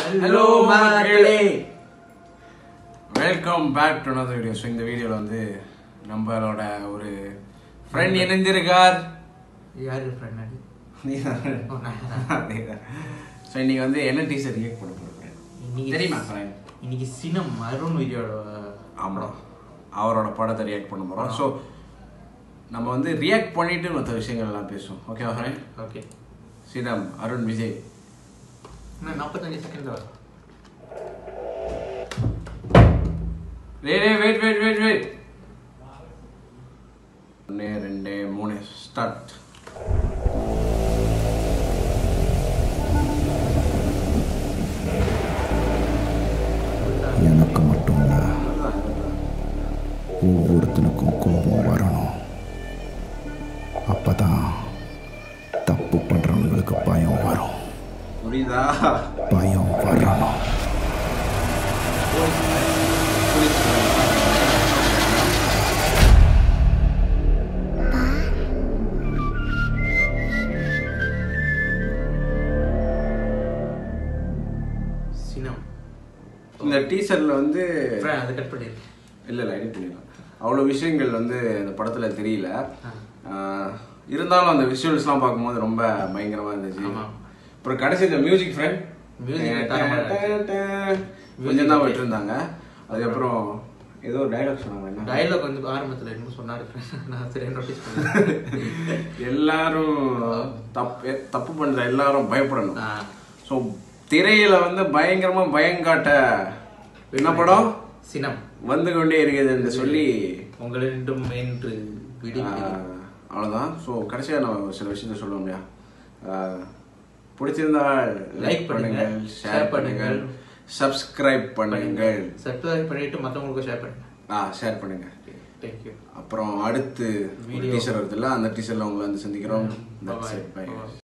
Hello மக்களே welcome back to another video so இந்த வீடியோவில் வந்து நம்மளோட ஒரு ஃப்ரெண்ட் இணைஞ்சிருக்கார் யாரு ஃப்ரெண்ட் அது அதேதான் ஸோ இன்னைக்கு வந்து என்ன டீசர் ரியாக்ட் பண்ண போகிறேன் இன்னைக்கு தெரியுமா ஃப்ரெண்ட் இன்னைக்கு சினம் அருண் வீடியோட ஆமாம் அவரோட படத்தை ரியாக்ட் பண்ண போகிறோம் ஸோ நம்ம வந்து ரியாக்ட் பண்ணிட்டு மற்ற விஷயங்கள்லாம் பேசுவோம் ஓகேவா ஃப்ரெண்ட் ஓகே சீனம் அருண் விஜய் இன்னும் நாற்பத்தஞ்சு செகண்ட் வரும் ரே ரே வெயிட் வெயிட் வெயிட் வெயிட் ஒன்று ரெண்டு மூணு ஸ்டார்ட் எனக்கு மட்டும் இல்ல ஒவ்வொருத்தனுக்கும் கோபம் வரணும் அப்பதான் தப்பு பண்றவங்களுக்கு பயம் வரும் புரியுதா பயம் வரணும் சினம் இந்த டீசர்ல வந்து ஃப்ரெண்ட் அதை கட் பண்ணிடு இல்ல இல்ல எடிட் பண்ணிடலாம் அவ்வளோ விஷயங்கள் வந்து இந்த படத்துல தெரியல ஆ. ஆஹ், இருந்தாலும் அந்த விஷுவல்ஸ்லாம் பார்க்கும்போது ரொம்ப பயங்கரமா இருந்துச்சு ஆமா. அப்புறம் கடைசி இந்த மியூசிக் ஃப்ரெண்ட் Music தரமா கொஞ்சம் தான் விட்டுருந்தாங்க அதுக்கப்புறம் ஏதோ டைலாக் சொன்னாங்க என்ன டயலாக் வந்து ஆரம்பத்தில் என்னமோ சொன்னாரு friend. நான் சரியா நோட்டீஸ் பண்ணேன் எல்லாரும் தப்பு தப்பு பண்ற எல்லாரும் பயப்படணும் ஆ. ஸோ திரையில வந்து பயங்கரமா பயங்காட்ட என்ன படம் சினம் வந்து கொண்டே இருக்குது என்று சொல்லி உங்களிடம் என்று விடுகிறேன் ஆஹ், அவ்வளவுதான் ஸோ கடைசியா நம்ம சில விஷயத்த சொல்ல முடியா பிடிச்சிருந்தால் Like பண்ணுங்க, ஷேர் share பண்ணுங்கள் பண்ணுங்கள். சப்ஸ்கிரைப் பண்ணுங்கள் சப்ஸ்கிரைப் பண்ணிட்டு மற்றவங்களுக்கும் ஷேர் பண்ணுங்க ஆ ஷேர் பண்ணுங்க தேங்க்யூ அப்புறம் அடுத்து Video. டீசர் வருதுல்ல அந்த டீசர்ல உங்களை வந்து சந்திக்கிறோம் ம், That's bye-bye. it. Bye. Bye-bye.